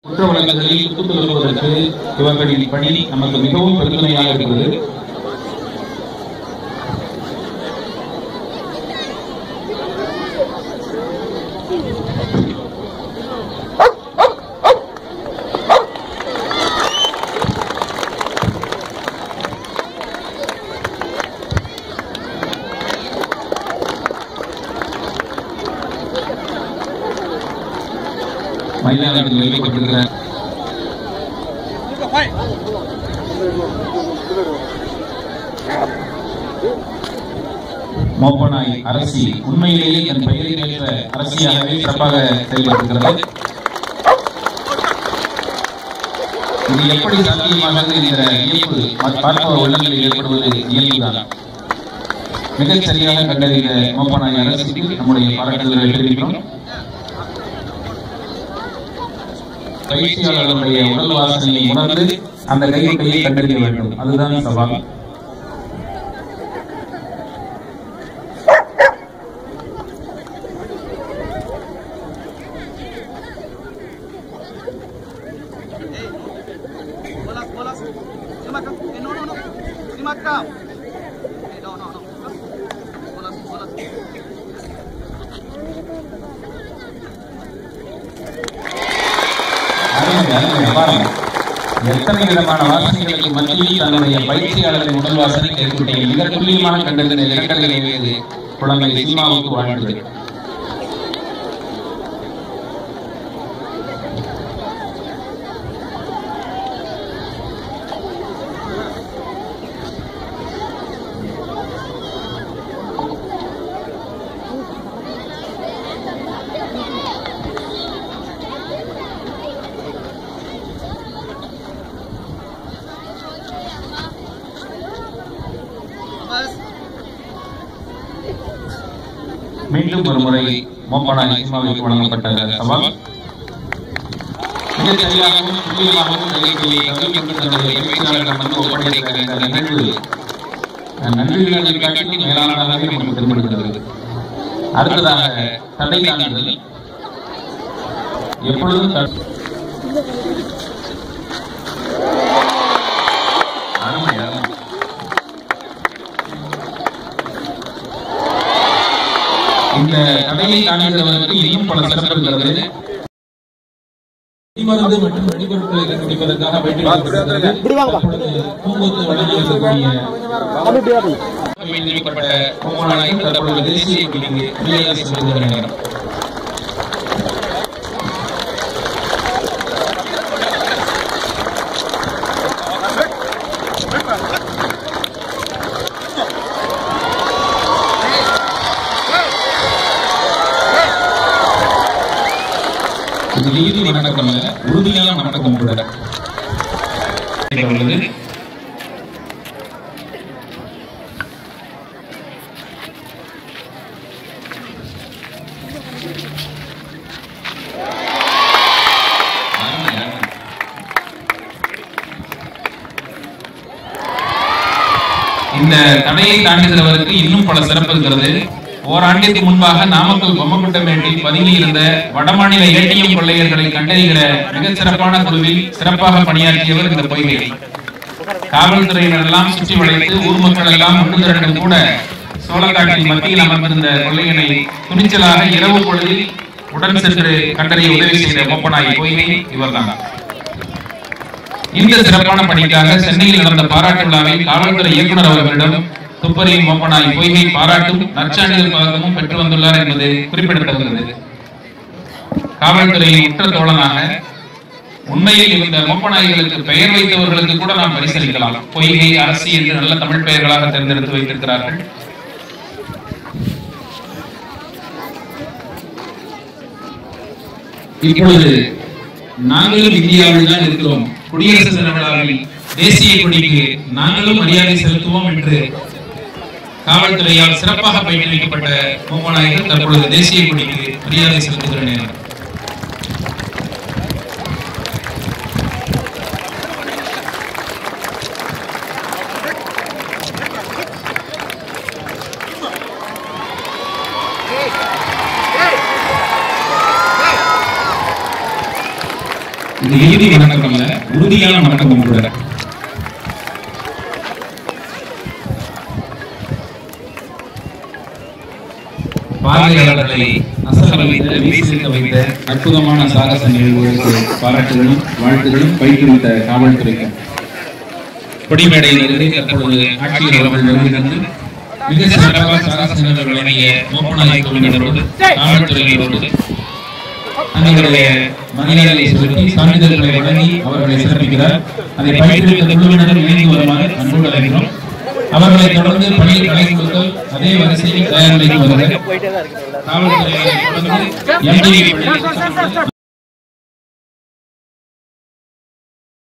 குற்ற வழக்குகளில் துப்பு தருவதற்கு இவர்களின் பணி நமக்கு மிகவும் பெருந்தமையாக இருக்கிறது மைதானத்தில் வைக்கப்பட்டிருக்கிற மோப்பனாய் அரசி உண்மையிலேயே தன் பெயரில் ஏற்ற அரசியாகவே சிறப்பாக செயல்பட்டிருக்கிறது இது எப்படி சாத்தியமானது என்கிற இயல்பு பார்ப்பவர் உள்ளங்களில் ஏற்படுவது இயல்புதான் மிகச் சரியாக கண்டறிந்த மோப்பனாய் அரசுக்கு நம்முடைய பாராட்டுதல்களை தெரிவிக்கிறோம் பயிற்சியாளர்களுடைய உடல் வாசனையை உணர்ந்து அந்த கையை கண்டறிய வேண்டும் அதுதான் சவால் Bolas, bolas. Dimakan. Eh, no, no, no. Dimakan. Eh, no, no, no. Bolas, bolas. அருமை, அருமை, பாருங்க. எத்தனை விதமான வாசனைகளுக்கு மத்தியில் தன்னுடைய பயிற்சியாளரின் உடல் வாசனை கைக்குட்டையில் மிக துல்லியமாக கண்டறிந்த இலக்கணங்களை மீது குழந்தை சினிமாவுக்கு வாழ்ந்தது Mas, மீண்டும் ஒரு முறை மோப்பனாய் சினிமாவுக்கு வழங்கப்பட்ட சவால் மிகச் சரியாகவும் துல்லியமாகவும் கைக்குட்டையை கவனிக்கின்ற தன்னுடைய பயிற்சியாளரிடம் வந்து ஒப்படைக்கிற இந்த நிகழ்வு நன்றிகளை காட்டிலும் மேலானதாகவே நமக்கு தென்படுகிறது அடுத்ததாக தடை தாண்டுதல் எப்பொழுதும் த- அருமை, அருமை. இந்த தடையை தாண்டுகிறவருக்கு இன்னும் பல சிறப்பு இருக்கிறது வெடிமருந்து மற்றும் வெடிபொருட்களை கண்டுபிடிப்பதற்காக பயிற்றுவிக்கப்படுகிறது தற்பொழுது பூங்கொத்து வழங்கி இருக்கக்கூடிய நியமிக்கப்பட்ட பூங்கோனாயும் தற்பொழுது தேசிய கொடிக்கு மரியாதை செலுத்துகிற நேரம் இது நீதி வணக்கம் அல்ல உறுதியான வணக்கம் கூட உள்ளது அருமை, அருமை. இந்த தடையை தாண்டுகிறவருக்கு இன்னும் பல சிறப்பு இருக்கிறது ஓராண்டிற்கு முன்பாக நாமக்கல் பொம்மக்குட்டமேட்டில் பதுங்கி இருந்த வடமாநில ஏடிஎம் கொள்ளையர்களை கண்டறிகிற மிகச் சிறப்பான குழுவில் சிறப்பாக பணியாற்றியவர் இந்த பொய்கை காவல்துறையினர் எல்லாம் சுற்றி வளைத்து ஊர் மக்கள் எல்லாம் ஒன்று திரண்டும் கூட சோழக்காட்டின் மத்தியில் அமர்ந்திருந்த கொள்ளையனை துணிச்சலாக இரவு பொழுதில் உடன் சென்று கண்டறிய உதவி செய்த மொப்பனாய் பொய்கை இவர்தான் இந்த சிறப்பான பணிக்காக சென்னையில் நடந்த பாராட்டு விழாவில் காவல்துறை இயக்குனர் அவர்களிடம் துப்பறி மோப்பனாய் பொய்கை பாராட்டும் நற்சான்றிதழ் பதக்கமும் பெற்று வந்துள்ளார் என்பது குறிப்பிடத்தகுந்தது காவல்துறையின் உற்ற தோழனாக உண்மையில் இந்த மோப்பநாய்களுக்கு பெயர் வைத்தவர்களுக்கு கூட நாம் பரிசீலிக்கலாம் பொய்கை அரசி என்று நல்ல தமிழ் பெயர்களாக தேர்ந்தெடுத்து வைத்திருக்கிறார்கள் இப்பொழுது நாங்களும் இந்தியாவில் தான் இருக்கிறோம் குடியரசு தின விழாவில் தேசிய கொடிக்கு நாங்களும் மரியாதை செலுத்துவோம் என்று காவல்துறையால் சிறப்பாக பயிற்றுவிக்கப்பட்ட மூவநாயகர் தற்பொழுது தேசிய கொடிக்கு மரியாதை செலுத்துகிற நேரம் இது இறுதி வணக்கம் அல்ல உறுதியான வணக்கமும் கூட பார்வையாளர்களை அசர வைத்த வீசிக்க வைத்த அற்புதமான சாகச நிகழ்வுகளுக்கு பாராட்டுகளும் வாழ்த்துகளும் பயிற்றுவித்த காவல்துறைக்கு கொடிமேடையிலிருந்து தற்பொழுது ஆட்சியர் அவர்கள் வருகிறது மிக சிறப்பாக சாகச நிகழ்வுகள் வழங்கிய மோப்பநாய் குழுவினரோடு காவல்துறையினரோடு தங்களுடைய மரியாதையை செலுத்தி சான்றிதழ்களை வழங்கி அவர்களை சிறப்பிக்கிறார் அதை பயிற்றுவித்த குழுவினரும் இணைந்து வருமாறு அன்போடு அழைக்கிறோம் அவர்களை தொடர்ந்து பணியில் கலை கொடுத்தல் அதே வரிசையில் தயார் நிலைக்கு வருகிறார் காவல்துறையினர் தொடர்ந்து MDV பணியில்